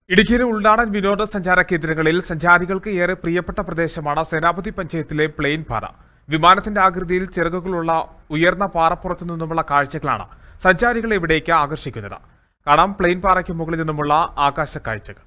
ഇടുക്കിയിലെ ഉൾനാടൻ വിനോദസഞ്ചാര കേന്ദ്രങ്ങളിൽ സഞ്ചാരികൾക്ക് ഏറെ പ്രിയപ്പെട്ട പ്രദേശമാണ് സേനാപതി പഞ്ചായത്തിലെ പ്ലെയിൻ പാറ വിമാനത്തിന്റെ ആകൃതിയിൽ ചിറകുകളുള്ള ഉയർന്ന പാറപ്പുറത്തു നിന്നുമുള്ള കാഴ്ചകളാണ് സഞ്ചാരികളെ ഇവിടേക്ക് ആകർഷിക്കുന്നത് കാണാം പ്ലെയിൻ പാറയ്ക്ക് മുകളിൽ നിന്നുമുള്ള ആകാശ കാഴ്ചകൾ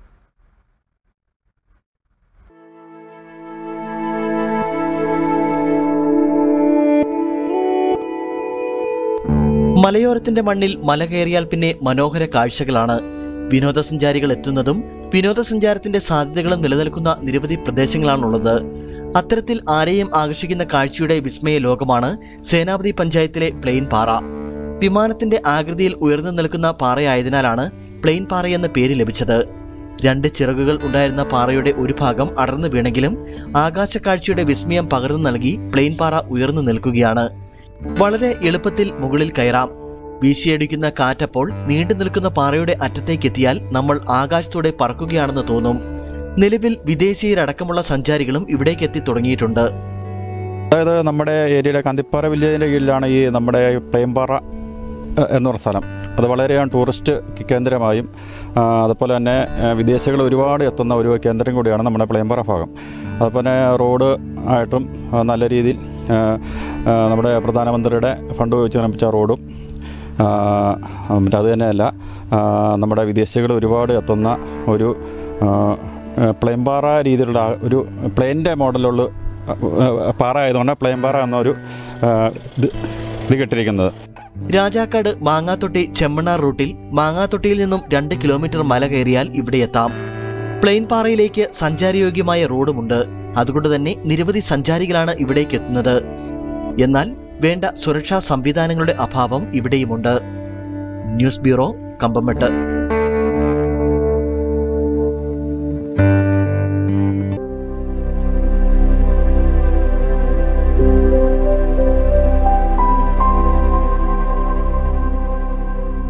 മലയോരത്തിന്റെ മണ്ണിൽ മല കയറിയാൽ പിന്നെ മനോഹര കാഴ്ചകളാണ് വിനോദസഞ്ചാരികൾ എത്തുന്നതും വിനോദസഞ്ചാരത്തിന്റെ സാധ്യതകളും നിലനിൽക്കുന്ന നിരവധി പ്രദേശങ്ങളാണുള്ളത് അത്തരത്തിൽ ആരെയും ആകർഷിക്കുന്ന കാഴ്ചയുടെ വിസ്മയ ലോകമാണ് സേനാപതി പഞ്ചായത്തിലെ പ്ലെയിൻ പാറ വിമാനത്തിന്റെ ആകൃതിയിൽ ഉയർന്നു നിൽക്കുന്ന പാറയായതിനാലാണ് പ്ലെയിൻ പാറയെന്ന പേര് ലഭിച്ചത് രണ്ട് ചിറകുകൾ ഉണ്ടായിരുന്ന പാറയുടെ ഒരു ഭാഗം അടർന്നു വീണെങ്കിലും ആകാശക്കാഴ്ചയുടെ വിസ്മയം പകർന്നു നൽകി പ്ലെയിൻ പാറ ഉയർന്നു നിൽക്കുകയാണ് വളരെ എളുപ്പത്തിൽ മുകളിൽ കയറാം വീശിയടിക്കുന്ന കാറ്റപ്പോൾ നീണ്ടു നിൽക്കുന്ന പാറയുടെ അറ്റത്തേക്കെത്തിയാൽ നമ്മൾ ആകാശത്തോടെ പറക്കുകയാണെന്ന് തോന്നും നിലവിൽ വിദേശീയരടക്കമുള്ള സഞ്ചാരികളും ഇവിടേക്ക് എത്തി തുടങ്ങിയിട്ടുണ്ട് അതായത് നമ്മുടെ ഏരിയയിലെ കന്തിപ്പാറ വില്ലേജിൻ്റെ കീഴിലാണ് ഈ നമ്മുടെ ഈ പ്ലെയിൻപാറ എ- എന്ന് പറഞ്ഞ സ്ഥലം അത് വളരെ ടൂറിസ്റ്റ് കേന്ദ്രമായും ആ, അതുപോലെ തന്നെ ആ, വിദേശികൾ ഒരുപാട് എത്തുന്ന ഒരു കേന്ദ്രം കൂടിയാണ് നമ്മുടെ പ്ലെയിൻപാറ ഭാഗം അതുപോലെ തന്നെ റോഡ് ആയിട്ടും ആ, നല്ല രീതിയിൽ ആ, ആ, നമ്മുടെ പ്രധാനമന്ത്രിയുടെ ഫണ്ട് ഉപയോഗിച്ച് നിർമ്മിച്ച റോഡും ആ, മറ്റേ അത് തന്നെയല്ല ആ, നമ്മുടെ വിദേശികൾ ഒരുപാട് എത്തുന്ന ഒരു ആ, ആ, പ്ലെയിൻപാറ രീതിയിലുള്ള ആ ഒരു പ്ലെയിൻ്റെ മോഡലുള്ള പാറ ആയതുകൊണ്ട് പ്ലെയിൻ പാറ എന്നൊരു ആ, ഇത് ഇത് കെട്ടിരിക്കുന്നത് രാജാക്കാട് മാങ്ങാത്തൊട്ടി ചെമ്മണ്ണാർ റൂട്ടിൽ മാങ്ങാത്തൊട്ടിയിൽ നിന്നും രണ്ട് കിലോമീറ്റർ മല കയറിയാൽ ഇവിടെ എത്താം പ്ലെയിൻ പാറയിലേക്ക് സഞ്ചാരയോഗ്യമായ റോഡുമുണ്ട് അതുകൊണ്ട് തന്നെ നിരവധി സഞ്ചാരികളാണ് ഇവിടേക്ക് എത്തുന്നത് എന്നാൽ വേണ്ട സുരക്ഷാ സംവിധാനങ്ങളുടെ അഭാവം ഇവിടെയുമുണ്ട് ന്യൂസ് ബ്യൂറോ കമ്പമെട്ട്